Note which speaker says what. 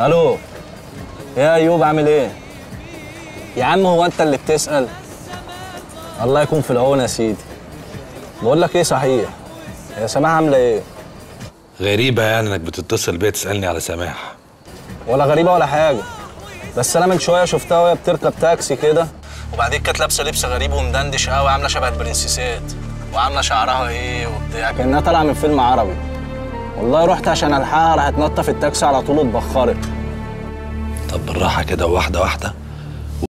Speaker 1: الو يا ايوب عامل ايه يا عم هو انت اللي بتسال الله يكون في العون يا سيدي بقول لك ايه صحيح يا سماح عامله ايه
Speaker 2: غريبة يعني انك بتتصل بيا تسألني على سماح
Speaker 1: ولا غريبه ولا حاجه بس انا من شويه شفتها وهي بتركب تاكسي كده وبعدين كانت لابسه لبس غريب ومدندش قوي عامله شبه البرنسيسات وعامله شعرها ايه وبتاع كانها طالعه من فيلم عربي والله رحت عشان الحقها راحت نطه في التاكسي على طول اتبخرت
Speaker 2: طب بالراحة كده واحدة واحدة